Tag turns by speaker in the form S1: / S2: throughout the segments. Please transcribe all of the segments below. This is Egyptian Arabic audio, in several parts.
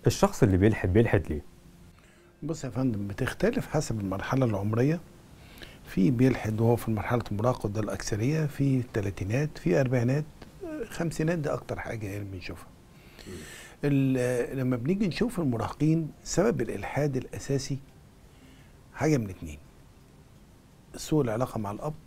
S1: الشخص اللي بيلحد بيلحد ليه
S2: بص يا فندم بتختلف حسب المرحلة العمرية في بيلحد وهو في مرحلة المراهقة ده الأكثرية في الثلاثينات في أربعينات خمسينات ده أكتر حاجة يعني بنشوفها ال- لما بنيجي نشوف المراهقين سبب الإلحاد الأساسي حاجة من اتنين سوء العلاقة مع الأب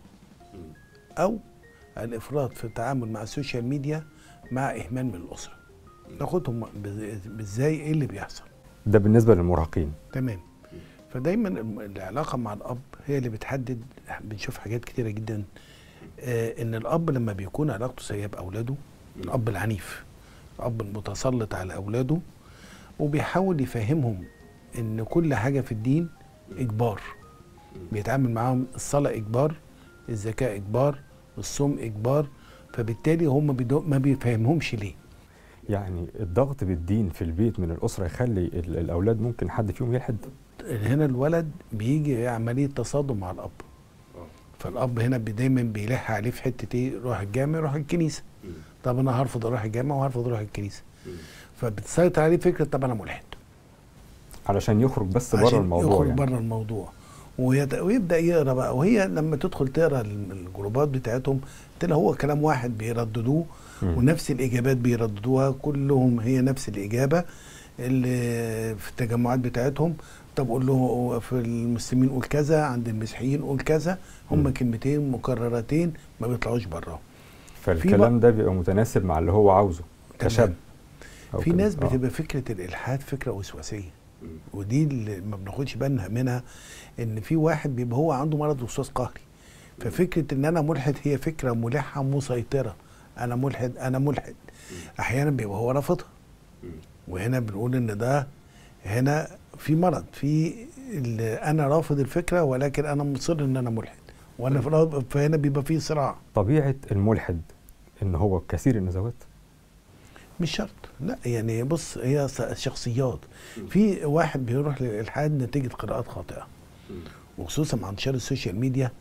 S2: أو الإفراط في التعامل مع السوشيال ميديا مع إهمال من الأسرة ناخدهم ب- ازاي ايه اللي بيحصل
S1: ده بالنسبه للمراهقين
S2: تمام فدايما الم- العلاقه مع الاب هي اللي بتحدد بنشوف حاجات كتيره جدا آه ان الاب لما بيكون علاقته سيئه باولاده الاب العنيف الاب المتسلط على اولاده وبيحاول يفهمهم ان كل حاجه في الدين اجبار بيتعامل معاهم الصلاه اجبار الزكاه اجبار الصوم اجبار فبالتالي هم بدو- ما بيفهمهمش ليه
S1: يعني الضغط بالدين في البيت من الاسره يخلي ال- الاولاد ممكن حد فيهم يلحد
S2: هنا الولد بيجي عمليه تصادم مع الاب فالاب هنا بي- دايما بيلح عليه في حته ايه روح الجامع روح الكنيسه طب انا هرفض اروح الجامع وهرفض اروح الكنيسه فبتسيطر عليه فكره طب انا ملحد
S1: علشان يخرج بس بره
S2: عشان
S1: الموضوع
S2: يخرج
S1: يعني.
S2: بره الموضوع ويت- ويبدا يقرا بقى وهي لما تدخل تقرا ال- الجروبات بتاعتهم تلاقي هو كلام واحد بيرددوه
S1: مم.
S2: ونفس الاجابات بيرددوها كلهم هي نفس الاجابه اللي في التجمعات بتاعتهم طب قول له في المسلمين قول كذا عند المسيحيين قول كذا هم
S1: مم.
S2: كلمتين مكررتين ما بيطلعوش براهم
S1: فالكلام ده بيبقى متناسب مع اللي هو عاوزه كشاب أو
S2: في
S1: كده.
S2: ناس
S1: آه.
S2: بتبقى فكره الالحاد فكره وسواسيه ودي اللي ما بناخدش بالنا منها ان في واحد بيبقى هو عنده مرض وسواس قهري ففكره ان انا ملحد هي فكره ملحه مسيطره انا ملحد انا ملحد احيانا بيبقى هو رافضها وهنا بنقول ان ده هنا في مرض في ال- انا رافض الفكره ولكن انا مصر ان انا ملحد وانا في- فهنا بيبقى في صراع
S1: طبيعه الملحد ان هو كثير النزوات
S2: مش شرط لا يعني بص هي س- شخصيات في واحد بيروح للالحاد نتيجه قراءات خاطئه وخصوصا مع انتشار السوشيال ميديا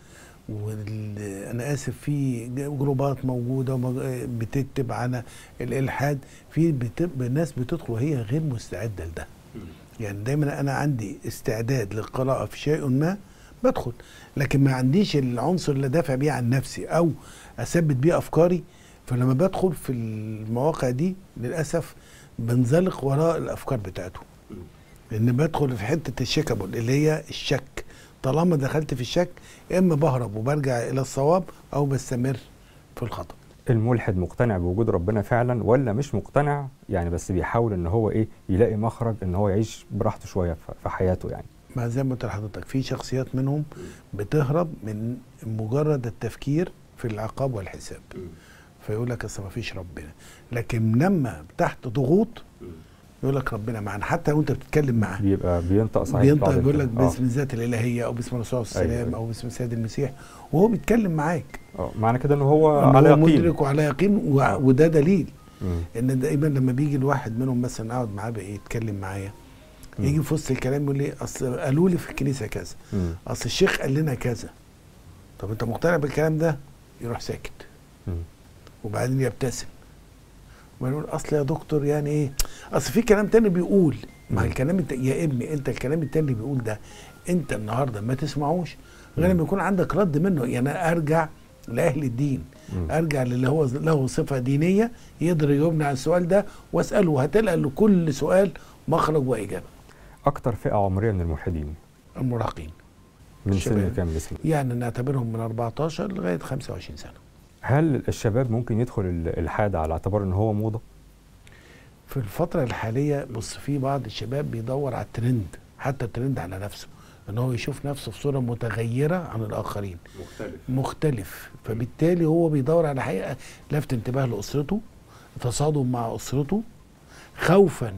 S2: وال- انا اسف في جروبات موجوده ومج- بتكتب عن الالحاد في بتبقى ناس بتدخل وهي غير مستعده لده يعني دايما انا عندي استعداد للقراءه في شيء ما بدخل لكن ما عنديش العنصر اللي دافع بيه عن نفسي او اثبت بيه افكاري فلما بدخل في المواقع دي للاسف بنزلق وراء الافكار بتاعته لان بدخل في حته الشكبل اللي هي الشك طالما دخلت في الشك اما بهرب وبرجع الى الصواب او بستمر في الخطا
S1: الملحد مقتنع بوجود ربنا فعلا ولا مش مقتنع يعني بس بيحاول ان هو ايه يلاقي مخرج ان هو يعيش براحته شويه ف- في حياته يعني
S2: ما زي ما قلت لحضرتك في شخصيات منهم بتهرب من مجرد التفكير في العقاب والحساب فيقول لك اصل ما فيش ربنا لكن لما تحت ضغوط يقول لك ربنا معانا حتى وانت بتتكلم معاه
S1: بيبقى بينطق صحيح
S2: بينطق
S1: بعض
S2: بيقول لك
S1: الكلام. آه.
S2: باسم الذات الالهيه او باسم الرسول صلى الله عليه وسلم
S1: أيوة.
S2: او باسم السيد المسيح وهو بيتكلم معاك
S1: اه معنى كده ان هو
S2: إن
S1: على
S2: هو
S1: يقين
S2: مدرك وعلى يقين و...
S1: آه.
S2: وده دليل
S1: مم.
S2: ان دايما لما بيجي الواحد منهم مثلا اقعد معاه بقى يتكلم معايا
S1: مم.
S2: يجي في وسط الكلام يقول لي اصل قالوا لي في الكنيسه كذا
S1: مم.
S2: اصل الشيخ قال لنا كذا طب انت مقتنع بالكلام ده يروح ساكت
S1: مم.
S2: وبعدين يبتسم ويقول اصل يا دكتور يعني ايه اصل في كلام تاني بيقول مع
S1: مم.
S2: الكلام الت... يا ابني انت الكلام التاني اللي بيقول ده انت النهارده ما تسمعوش غير لما يكون عندك رد منه يعني أنا ارجع لاهل الدين
S1: مم.
S2: ارجع للي هو له صفه دينيه يقدر يجاوبني على السؤال ده واساله هتلقى لكل سؤال مخرج واجابه
S1: اكتر فئه عمريه من الملحدين
S2: المراهقين
S1: من سن
S2: الشباب.
S1: كام لسن
S2: يعني نعتبرهم من 14 لغايه 25 سنه
S1: هل الشباب ممكن يدخل ال- الالحاد على اعتبار ان هو موضه
S2: في الفترة الحالية بص في بعض الشباب بيدور على الترند حتى الترند على نفسه ان هو يشوف نفسه في صورة متغيرة عن الآخرين
S3: مختلف
S2: مختلف فبالتالي هو بيدور على حقيقة لفت انتباه لأسرته تصادم مع أسرته خوفا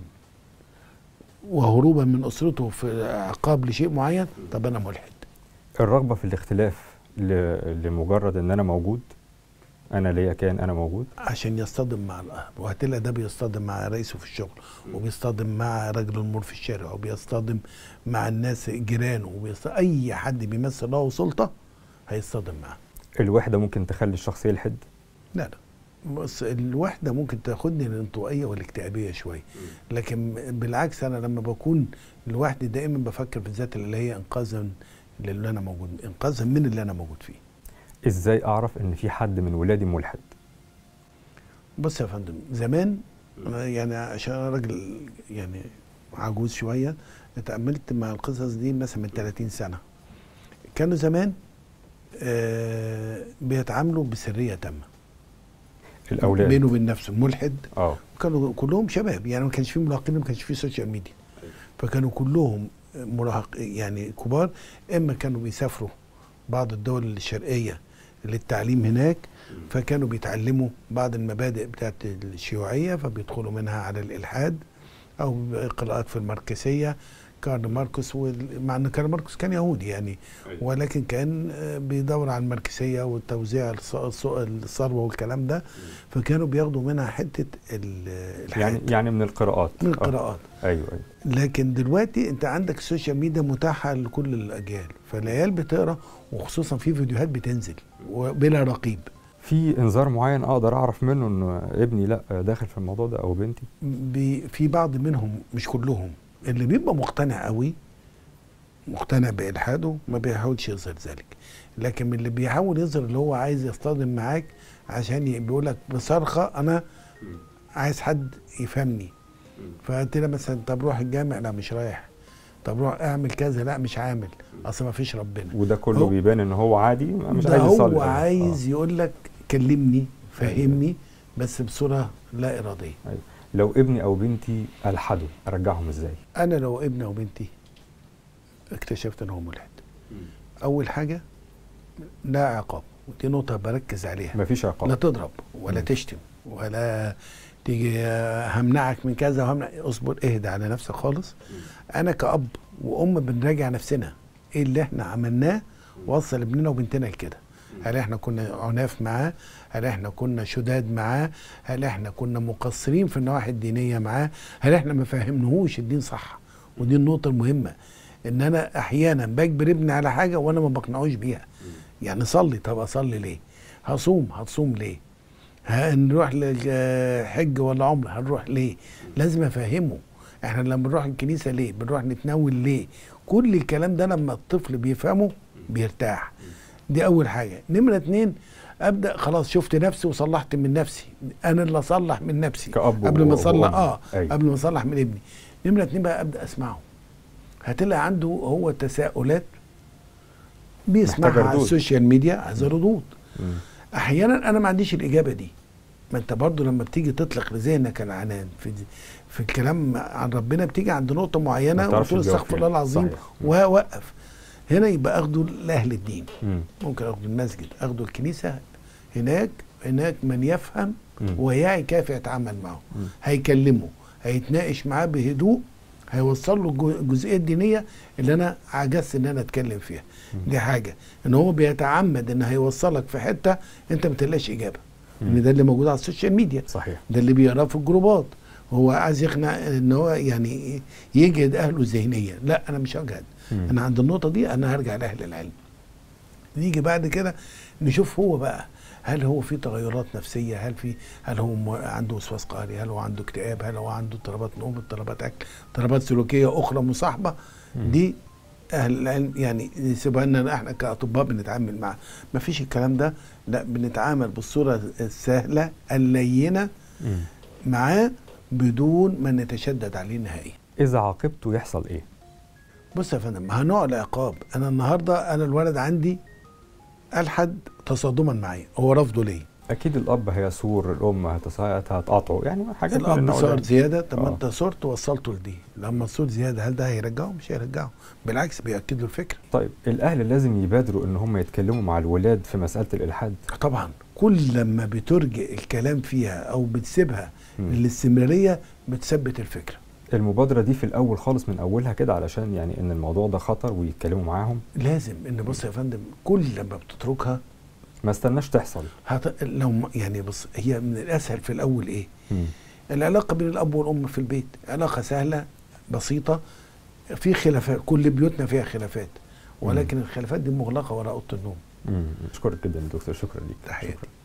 S2: وهروبا من أسرته في عقاب لشيء معين طب أنا ملحد
S1: الرغبه في الاختلاف ل- لمجرد ان انا موجود انا ليا كان انا موجود
S2: عشان يصطدم مع الأهل وهتلاقي ده بيصطدم مع رئيسه في الشغل وبيصطدم مع رجل المر في الشارع وبيصطدم مع الناس جيرانه وبيصطدم اي حد بيمثل له سلطه هيصطدم معاه
S1: الوحده ممكن تخلي الشخص يلحد
S2: لا لا بص الوحده ممكن تاخدني الانطوائيه والاكتئابيه شويه لكن بالعكس انا لما بكون لوحدي دائما بفكر في الذات اللي هي انقاذا للي انا موجود انقاذا من اللي انا موجود فيه
S1: ازاي اعرف ان في حد من ولادي ملحد
S2: بص يا فندم زمان أنا يعني عشان انا راجل يعني عجوز شويه اتأملت مع القصص دي مثلا من 30 سنه كانوا زمان آه بيتعاملوا بسريه تامه
S1: الاولاد
S2: بينه وبين نفسه ملحد
S1: اه
S2: كانوا كلهم شباب يعني ما كانش فيه مراهقين ما كانش فيه سوشيال ميديا فكانوا كلهم مراهق يعني كبار اما كانوا بيسافروا بعض الدول الشرقيه للتعليم هناك فكانوا بيتعلموا بعض المبادئ بتاعت الشيوعيه فبيدخلوا منها على الالحاد او قراءات في الماركسيه كارل ماركس وال- مع ان كارل ماركس كان يهودي يعني ولكن كان آه، بيدور على الماركسيه والتوزيع الص- الص- الثروه والكلام ده فكانوا بياخدوا منها حته ال- الحاد
S1: يعني يعني من القراءات
S2: من
S1: آه.
S2: القراءات
S1: ايوه ايوه
S2: لكن دلوقتي انت عندك السوشيال ميديا متاحه لكل الاجيال فالعيال بتقرا وخصوصا في فيديوهات بتنزل وبلا رقيب
S1: في انذار معين اقدر اعرف منه ان ابني لا داخل في الموضوع ده او بنتي
S2: بي في بعض منهم مش كلهم اللي بيبقى مقتنع قوي مقتنع بالحاده ما بيحاولش يظهر ذلك لكن من اللي بيحاول يظهر اللي هو عايز يصطدم معاك عشان ي- بيقول لك بصرخه انا عايز حد يفهمني فقلت له مثلا طب روح الجامع لا مش رايح طب روح اعمل كذا لا مش عامل اصل ما فيش ربنا
S1: وده كله
S2: هو-
S1: بيبان ان هو عادي مش
S2: ده
S1: عايز يصلي
S2: هو
S1: آه.
S2: عايز يقول لك كلمني فهمني بس بصوره لا اراديه
S1: أيوة. لو ابني او بنتي الحدوا ارجعهم ازاي
S2: انا لو ابني او بنتي اكتشفت ان هو ملحد اول حاجه لا عقاب ودي نقطه بركز عليها
S1: مفيش
S2: لا
S1: عقاب
S2: تضرب ولا
S1: مم.
S2: تشتم ولا تيجي آه، همنعك من كذا وهمنع اصبر اهدى على نفسك خالص انا كأب وام بنراجع نفسنا ايه اللي احنا عملناه وصل ابننا وبنتنا لكده هل احنا كنا عناف معاه هل احنا كنا شداد معاه هل احنا كنا مقصرين في النواحي الدينيه معاه هل احنا ما فهمناهوش الدين صح ودي النقطه المهمه ان انا احيانا بجبر ابني على حاجه وانا ما بقنعوش بيها يعني صلي طب اصلي ليه هصوم هتصوم ليه هنروح لحج ولا عمره هنروح ليه لازم افهمه احنا لما بنروح الكنيسه ليه بنروح نتناول ليه كل الكلام ده لما الطفل بيفهمه بيرتاح دي اول حاجه نمره اتنين ابدا خلاص شفت نفسي وصلحت من نفسي انا اللي اصلح من نفسي
S1: كأب
S2: قبل ما
S1: و-
S2: اصلح
S1: وأم.
S2: اه
S1: أيوة.
S2: قبل ما اصلح من ابني نمره اتنين بقى ابدا اسمعه هتلاقي عنده هو تساؤلات بيسمعها
S1: محتاج
S2: على
S1: ردود.
S2: السوشيال ميديا عايز ردود
S1: مم.
S2: احيانا انا ما عنديش الاجابه دي ما انت برضو لما بتيجي تطلق لذهنك العنان في في الكلام عن ربنا بتيجي عند نقطه معينه
S1: ما بتعرفش
S2: وتقول
S1: تجاوب
S2: استغفر
S1: فيها.
S2: الله العظيم
S1: صحيح.
S2: ووقف هنا يبقى اخده لاهل الدين
S1: مم.
S2: ممكن اخده المسجد اخده الكنيسه هناك هناك من يفهم
S1: مم.
S2: ويعي كيف يتعامل معه
S1: مم.
S2: هيكلمه هيتناقش معاه بهدوء هيوصل له الجو- الجزئيه الدينيه اللي انا عجزت ان انا اتكلم فيها دي حاجه ان هو بيتعمد ان هيوصلك في حته انت ما تلاقيش اجابه ان ده اللي موجود على السوشيال ميديا
S1: صحيح
S2: ده اللي بيقراه في الجروبات هو عايز يقنع ان هو يعني يجهد اهله ذهنيا لا انا مش هجهد
S1: مم.
S2: انا عند النقطه دي انا هرجع لاهل العلم نيجي بعد كده نشوف هو بقى هل هو في تغيرات نفسيه هل في هل هو م- عنده وسواس قهري هل هو عنده اكتئاب هل هو عنده اضطرابات نوم اضطرابات اكل اضطرابات سلوكيه اخرى مصاحبه
S1: مم.
S2: دي اهل العلم يعني سيبها لنا احنا كاطباء بنتعامل معاه ما فيش الكلام ده لا بنتعامل بالصوره السهله اللينه
S1: مم.
S2: معاه بدون ما نتشدد عليه نهائيا
S1: اذا عاقبته يحصل ايه
S2: بص يا فندم هنوع العقاب انا النهارده انا الولد عندي الحد تصادما معايا هو رفضه ليه
S1: اكيد الاب هيثور الام هتساعد هتقاطعه يعني حاجات من
S2: الاب
S1: النوع
S2: صار
S1: ده.
S2: زياده طب ما
S1: آه.
S2: انت صرت وصلته لدي لما صور زياده هل ده هيرجعه مش هيرجعه بالعكس بياكد له الفكره
S1: طيب الاهل لازم يبادروا ان هم يتكلموا مع الولاد في مساله الالحاد
S2: طبعا كل لما بترجع الكلام فيها او بتسيبها
S1: مم.
S2: للاستمراريه بتثبت الفكره
S1: المبادره دي في الاول خالص من اولها كده علشان يعني ان الموضوع ده خطر ويتكلموا معاهم
S2: لازم ان بص يا فندم كل لما بتتركها
S1: ما استناش تحصل
S2: هت... لو ما- يعني بص هي من الاسهل في الاول ايه
S1: مم.
S2: العلاقه بين الاب والام في البيت علاقه سهله بسيطه في خلافات كل بيوتنا فيها خلافات ولكن الخلافات دي مغلقه وراء اوضه النوم
S1: مم. اشكرك جدا يا دكتور شكرا ليك
S2: تحياتي.
S1: شكرا